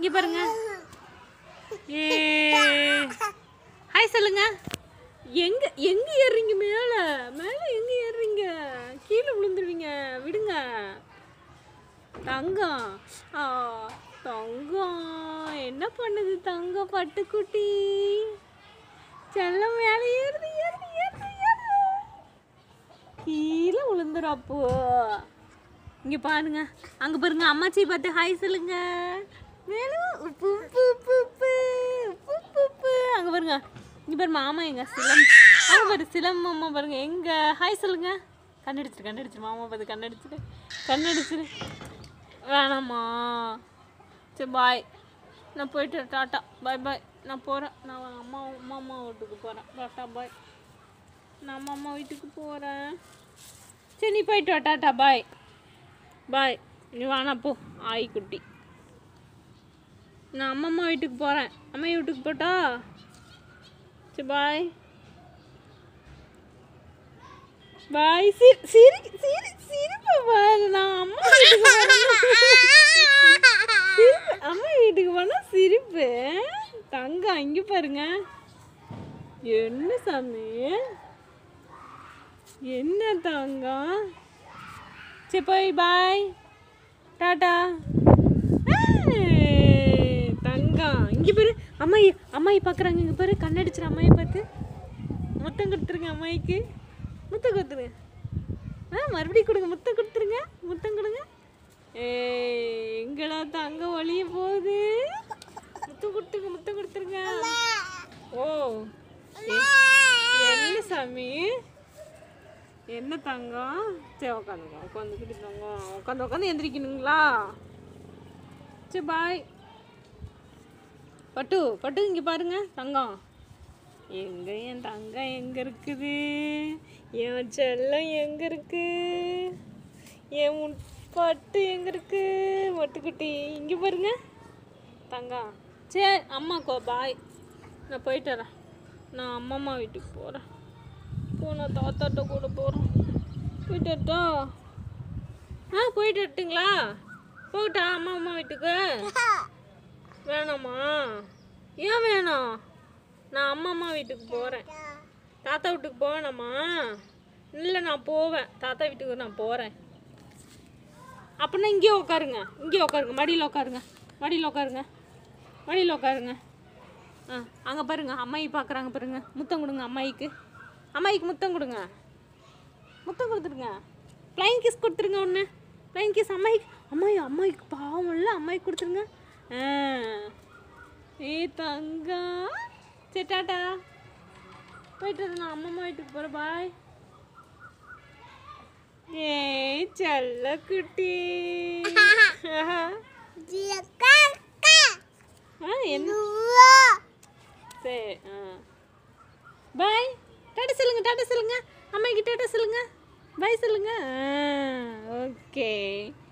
இங்க பாருங்க ஏ ஹாய் சொல்லுங்க எங்க எங்க ஏறுறீங்க மேல மேல எங்க ஏறுறீங்க கீழே விழுந்துருவீங்க விடுங்க தங்கம் ஆ தங்கம் என்ன பண்ணுது தங்கம் பட்டுக்குட்டி செல்லம் மேலே ஏறுது ஏறுது ஏறுது ஏறுது கீழே விழுந்துரும் அப்போ இங்க பாருங்க அங்க பாருங்க அம்மாச்சி பார்த்து ஹாய் சொல்லுங்க மேலும் உப்பு உப்பு உப்பு உப்பு உப்பு உப்பு உப்பு அங்க பாருங்க இங்க பாரு மாமா எங்க சிலம் அங்க பாரு சிலம் மாமா பாருங்க எங்க ஹாய் சொல்லுங்க கண்ணடிச்சிரு கண்ணடிச்சிரு மாமா பார்த்து கண்ணடிச்சிரு கண்ணடிச்சிரு வேணாம்மா சரி பாய் நான் போயிட்டு டாட்டா பாய் பாய் நான் போகிறேன் நான் அம்மா அம்மா அம்மா வீட்டுக்கு போகிறேன் டாட்டா பாய் நான் அம்மா அம்மா வீட்டுக்கு போகிறேன் சரி நீ போயிட்டு வா டாட்டா பாய் பாய் நீ வேணா போ ஆய் குட்டி நான் அம்மா அம்மா வீட்டுக்கு போகிறேன் அம்மா வீட்டுக்கு போட்டா சரி பாய் பாய் சிரி சிரி சிரி சிரிப்பு பாரு நான் அம்மா வீட்டுக்கு போறேன். சிரிப்பு அம்மா வீட்டுக்கு போனா சிரிப்பு தங்கம் இங்க பாருங்க என்ன சாமி என்ன தங்கம் சரி போய் பாய் டாடா ஏய், தங்கம் இங்க பாரு அம்மாயி அம்மாயி பார்க்குறாங்க இங்க பாரு கண்ணடிச்சிரு அம்மாயை பார்த்து முத்தம் கொடுத்துருங்க அம்மாயிக்கு முத்தம் கொடுத்துருங்க ஆ மறுபடியும் கொடுங்க முத்தம் கொடுத்துருங்க முத்தம் கொடுங்க ஏய் எங்கடா தங்க ஒளிய போகுது முத்தம் கொடுத்துருங்க முத்தம் கொடுத்துருங்க ஓ எ- என்ன சாமி என்ன தங்கம் சரி உட்காந்துங்க உட்காந்துக்கிட்டு தங்கம் உட்காந்து உட்காந்து எந்திரிக்கணுங்களா சரி பாய் பட்டு பட்டு இங்கே பாருங்க தங்கம் எங்க என் தங்கம் எங்க இருக்குது என் செல்லம் எங்க இருக்கு என் முட்- பட்டு எங்க இருக்கு மொட்டுக்குட்டி இங்க பாருங்க தங்கம் சரி அம்மாக்கோ பாய் நான் போயிட்டு வரேன் நான் அம்மா அம்மா வீட்டுக்கு போகிறேன் போ நான் தாத்தாட்ட கூட போகிறேன் போயிட்டு வரட்டா ஆ போயிட்டு வரட்டுங்களா போகட்டா அம்மா அம்மா வீட்டுக்கு வேணாமா ஏன் வேணாம் நான் அம்மா அம்மா வீட்டுக்கு போகிறேன் தாத்தா வீட்டுக்கு போவேனாம்மா இல்லை நான் போவேன் தாத்தா வீட்டுக்கு நான் போகிறேன் அப்படின்னா இங்கேயே உட்காருங்க இங்கேயே உட்காருங்க மடியில் உட்காருங்க மடியில் உட்காருங்க மடியில் உட்காருங்க ஆ அங்கே பாருங்க அம்மாயி பார்க்குறாங்க பாருங்க முத்தம் கொடுங்க அம்மாயிக்கு அம்மாயிக்கு முத்தம் கொடுங்க முத்தம் கொடுத்துருங்க ஃப்ளைங் கிஸ் கொடுத்துருங்க ஒன்று ஃப்ளைங் கிஸ் அம்மாயிக்கு அம்மாயி அம்மாயிக்கு பாவம் இல்லை அம்மாயிக்கு கொடுத்துருங்க ஆ ஏ தங்கம் சரி டாட்டா போயிட்டு வரேன், நான் அம்மா வீட்டுக்கு போகிறேன் பாய் ஏய் செல்ல குட்டி ஆ என்ன சரி ஆ பாய் டாட்டா சொல்லுங்க டாட்டா சொல்லுங்க அம்மாக்கு டாட்டா சொல்லுங்க பாய் சொல்லுங்க ஓகே